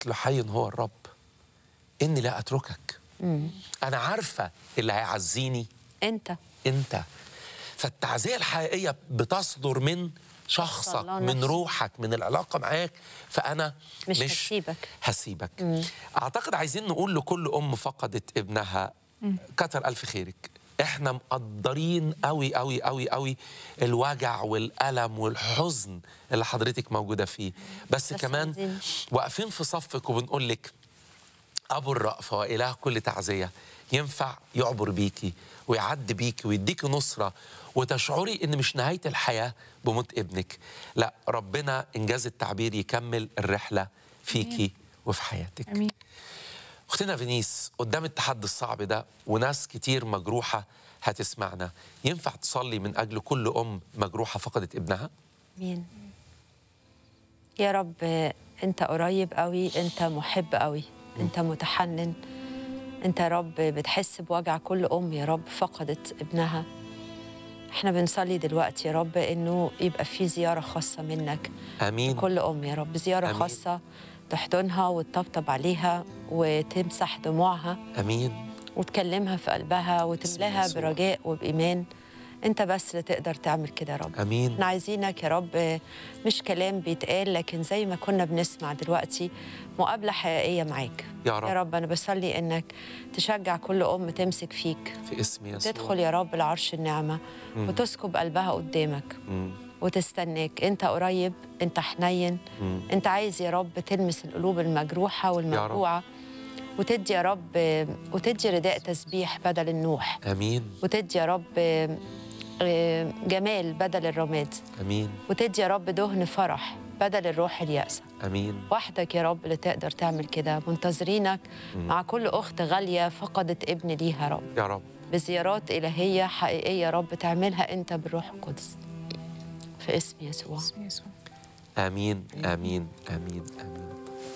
له حي هو الرب اني لا اتركك انا عارفه اللي هيعزيني انت انت فالتعزيه الحقيقيه بتصدر من شخصك الله من نفسه. روحك من العلاقه معاك فانا مش هسيبك. هسيبك اعتقد عايزين نقول لكل ام فقدت ابنها كتر الف خيرك احنا مقدرين قوي قوي قوي قوي الوجع والالم والحزن اللي حضرتك موجوده فيه بس, بس كمان عايزين- واقفين في صفك وبنقول لك أبو الرأفة وإله كل تعزية ينفع يعبر بيكي ويعدي بيكي ويديكي نصرة وتشعري إن مش نهاية الحياة بموت ابنك لا ربنا إنجاز التعبير يكمل الرحلة فيكي وفي حياتك امين أختنا فينيس قدام التحدي الصعب ده وناس كتير مجروحة هتسمعنا ينفع تصلي من أجل كل أم مجروحة فقدت ابنها؟ مين يا رب انت قريب قوي انت محب قوي انت متحنن انت يا رب بتحس بوجع كل ام يا رب فقدت ابنها احنا بنصلي دلوقتي يا رب انه يبقى في زياره خاصه منك آمين كل ام يا رب زياره آمين. خاصه تحضنها وتطبطب عليها وتمسح دموعها آمين وتكلمها في قلبها وتملاها يسوع. برجاء وبإيمان أنت بس اللي تقدر تعمل كده يا رب آمين احنا عايزينك يا رب مش كلام بيتقال لكن زي ما كنا بنسمع دلوقتي مقابلة حقيقية معاك يا رب. يا رب أنا بصلي إنك تشجع كل أم تمسك فيك في اسم يسوع تدخل يا رب لعرش النعمة وتسكب قلبها قدامك مم. وتستناك انت قريب انت حنين مم. انت عايز يا رب تلمس القلوب المجروحة والموجوعة وتدي يا رب وتدي رداء تسبيح بدل النوح آمين وتدي يا رب آه، جمال بدل الرماد آمين وتدي يا رب دهن فرح بدل الروح اليأسة آمين وحدك يا رب اللي تقدر تعمل كده منتظرينك مع كل أخت غالية فقدت ابن ليها يا رب يا رب بزيارات إلهية حقيقية يا رب تعملها أنت بالروح القدس في اسم يسوع باسم يسوع آمين آمين آمين آمين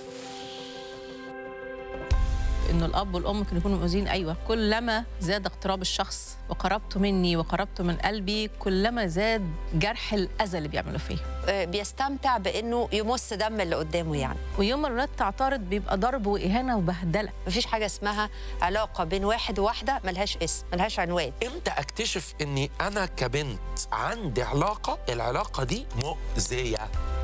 انه الاب والام ممكن يكونوا مؤذين ايوه كلما زاد اقتراب الشخص وقربته مني وقربته من قلبي كلما زاد جرح الاذى اللي بيعملوا فيه آه، بيستمتع بأنه يمس دم اللي قدامه يعني ويوم ما الولاد تعترض بيبقى ضرب واهانه وبهدله مفيش حاجة اسمها علاقة بين واحد وواحدة ملهاش اسم ملهاش عنوان امتى اكتشف اني انا كبنت عندي علاقه العلاقه دي مؤذيه